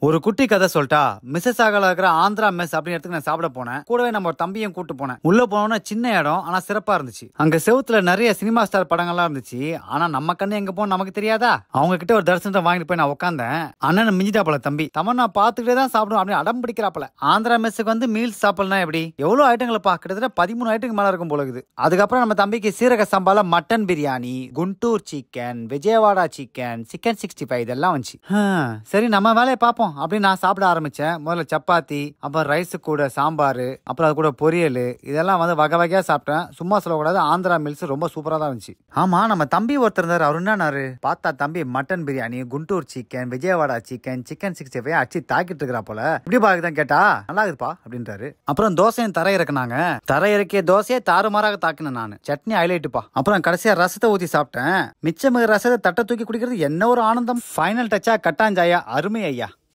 ஒரு குட்டி கதை சொல்லிட்டா மிஸ்ஸஸ் ஆகல இருக்கிற ஆந்திரா மெஸ் அப்படின்னு இடத்துக்கு நான் சாப்பிட போனேன் கூடவே நம்ம ஒரு தம்பியும் கூட்டு போனேன் உள்ள போனோம்னா சின்ன இடம் ஆனா சிறப்பா இருந்துச்சு அங்க செவுத்துல நிறைய சினிமா ஸ்டார் படங்கள்லாம் இருந்துச்சு ஆனா நம்ம கண்ணு எங்க போன நமக்கு தெரியாதா அவங்க கிட்ட ஒரு தரிசனத்தை வாங்கிட்டு போய் நான் உட்காந்தேன் அண்ணன் மிஞ்சிட்டாப்பல தம்பி தமன்னா பாத்துக்கிட்டே தான் சாப்பிடும் அப்படின்னு அடம் பிடிக்கிறாப்பல ஆந்திரா மெஸ்ஸுக்கு வந்து மீல்ஸ் சாப்பிடலாம் எப்படி எவ்வளவு ஐட்டங்களப்பா கிட்டத்தட்ட பதிமூணு ஐட்டங்க மேல இருக்கும் போல இருக்குது அதுக்கப்புறம் நம்ம தம்பிக்கு சீரக சம்பால mutton biryani Guntur chicken Vijayawada chicken chicken sixty five இதெல்லாம் வந்துச்சு ஹம், சரி நம்ம வேலையை பார்ப்போம் அப்படின்னு நான் சாப்பிட ஆரம்பிச்சேன் முதல்ல சப்பாத்தி அப்புறம் ரைஸ் கூட சாம்பார் அப்புறம் அது கூட பொரியல் இதெல்லாம் வந்து வகை வகையா சாப்பிட்டேன் சும்மா சொல்லக்கூடாது ஆந்திரா மில்ஸ் ரொம்ப சூப்பரா தான் இருந்துச்சு ஆமா நம்ம தம்பி ஒருத்தர் இருந்தார் அவர் என்னன்னாரு பார்த்தா தம்பி mutton biryani Guntur chicken Vijayawada chicken chicken sixty five அடிச்சு தாக்கிட்டு இருக்கிறா போல இப்படி பாக்குதான் கேட்டா நல்லா இருக்குப்பா அப்படின்றாரு அப்புறம் தோசையும் தரை இறக்குனாங்க தரை இறக்கிய தோசையை தாறுமாறாக தாக்கினேன் நான் சட்னி ஹைலைட்டுப்பா அப்புறம் கடைசியா ரசத்தை ஊத்தி சாப்பிட்டேன் மிச்சம் ரசத்தை தட்டை தூக்கி குடிக்கிறது என்ன ஒரு ஆனந்தம் ஃபைனல் டச்சா கட்டாஞ்சாயா அருமை ஐயா